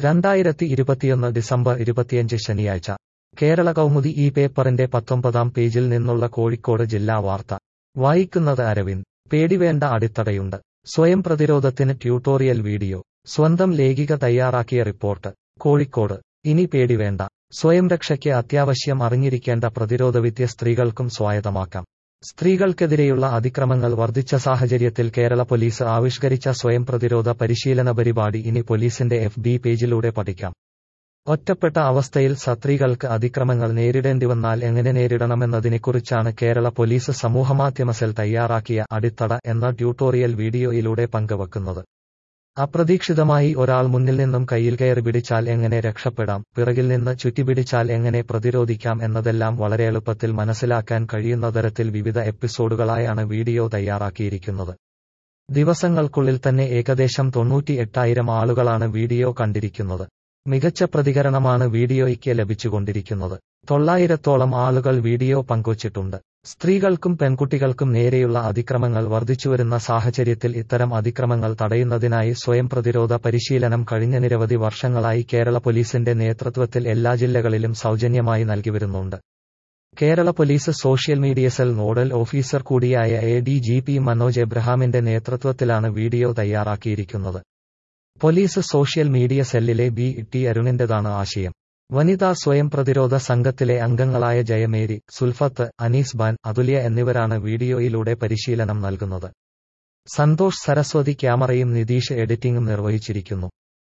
രണ്ടായിരത്തി ഇരുപത്തിയൊന്ന് ഡിസംബർ ഇരുപത്തിയഞ്ച് ശനിയാഴ്ച കേരള കൗമുദി ഈ പേപ്പറിന്റെ പത്തൊമ്പതാം പേജിൽ നിന്നുള്ള കോഴിക്കോട് ജില്ലാ വാർത്ത വായിക്കുന്നത് അരവിന്ദ് പേടിവേണ്ട അടിത്തടയുണ്ട് സ്വയം പ്രതിരോധത്തിന് ട്യൂട്ടോറിയൽ വീഡിയോ സ്വന്തം ലേഖിക തയ്യാറാക്കിയ റിപ്പോർട്ട് കോഴിക്കോട് ഇനി പേടിവേണ്ട സ്വയം രക്ഷയ്ക്ക് അത്യാവശ്യം അറിഞ്ഞിരിക്കേണ്ട പ്രതിരോധവിദ്യ സ്ത്രീകൾക്കും സ്വായത്തമാക്കാം സ്ത്രീകൾക്കെതിരെയുള്ള അതിക്രമങ്ങൾ വർദ്ധിച്ച സാഹചര്യത്തിൽ കേരള പോലീസ് ആവിഷ്കരിച്ച സ്വയം പ്രതിരോധ പരിശീലന പരിപാടി ഇനി പോലീസിന്റെ എഫ് ബി പേജിലൂടെ പഠിക്കാം ഒറ്റപ്പെട്ട അവസ്ഥയിൽ സ്ത്രീകൾക്ക് അതിക്രമങ്ങൾ നേരിടേണ്ടി വന്നാൽ എങ്ങനെ നേരിടണമെന്നതിനെക്കുറിച്ചാണ് കേരള പോലീസ് സമൂഹമാധ്യമ സെൽ തയ്യാറാക്കിയ അടിത്തട എന്ന ട്യൂട്ടോറിയൽ വീഡിയോയിലൂടെ പങ്കുവെക്കുന്നത് അപ്രതീക്ഷിതമായി ഒരാൾ മുന്നിൽ നിന്നും കയ്യിൽ കയറി പിടിച്ചാൽ എങ്ങനെ രക്ഷപ്പെടാം പിറകിൽ നിന്ന് ചുറ്റിപ്പിടിച്ചാൽ എങ്ങനെ പ്രതിരോധിക്കാം എന്നതെല്ലാം വളരെ എളുപ്പത്തിൽ മനസ്സിലാക്കാൻ കഴിയുന്ന തരത്തിൽ വിവിധ എപ്പിസോഡുകളായാണ് വീഡിയോ തയ്യാറാക്കിയിരിക്കുന്നത് ദിവസങ്ങൾക്കുള്ളിൽ തന്നെ ഏകദേശം തൊണ്ണൂറ്റി എട്ടായിരം ആളുകളാണ് വീഡിയോ കണ്ടിരിക്കുന്നത് മികച്ച പ്രതികരണമാണ് വീഡിയോയ്ക്ക് ലഭിച്ചുകൊണ്ടിരിക്കുന്നത് തൊള്ളായിരത്തോളം ആളുകൾ വീഡിയോ പങ്കുവച്ചിട്ടുണ്ട് സ്ത്രീകൾക്കും പെൺകുട്ടികൾക്കും നേരെയുള്ള അതിക്രമങ്ങൾ വർദ്ധിച്ചുവരുന്ന സാഹചര്യത്തിൽ ഇത്തരം അതിക്രമങ്ങൾ തടയുന്നതിനായി സ്വയം പ്രതിരോധ പരിശീലനം കഴിഞ്ഞ നിരവധി വർഷങ്ങളായി കേരള പോലീസിന്റെ നേതൃത്വത്തിൽ എല്ലാ ജില്ലകളിലും സൗജന്യമായി നൽകിവരുന്നുണ്ട് Kerala police social media cell nodal officer കൂടിയായ A D G P Manoj എബ്രഹാമിന്റെ നേതൃത്വത്തിലാണ് വീഡിയോ തയ്യാറാക്കിയിരിക്കുന്നത് പോലീസ് സോഷ്യൽ മീഡിയ സെല്ലിലെ ബി ടി അരുണിന്റേതാണ് ആശയം വനിതാ സ്വയം പ്രതിരോധ സംഘത്തിലെ അംഗങ്ങളായ ജയമേരി സുൽഫത്ത് അനീസ് ബാൻ അതുല്യ എന്നിവരാണ് വീഡിയോയിലൂടെ പരിശീലനം നൽകുന്നത് സന്തോഷ് സരസ്വതി ക്യാമറയും നിതീഷ് എഡിറ്റിംഗും നിർവഹിച്ചിരിക്കുന്നു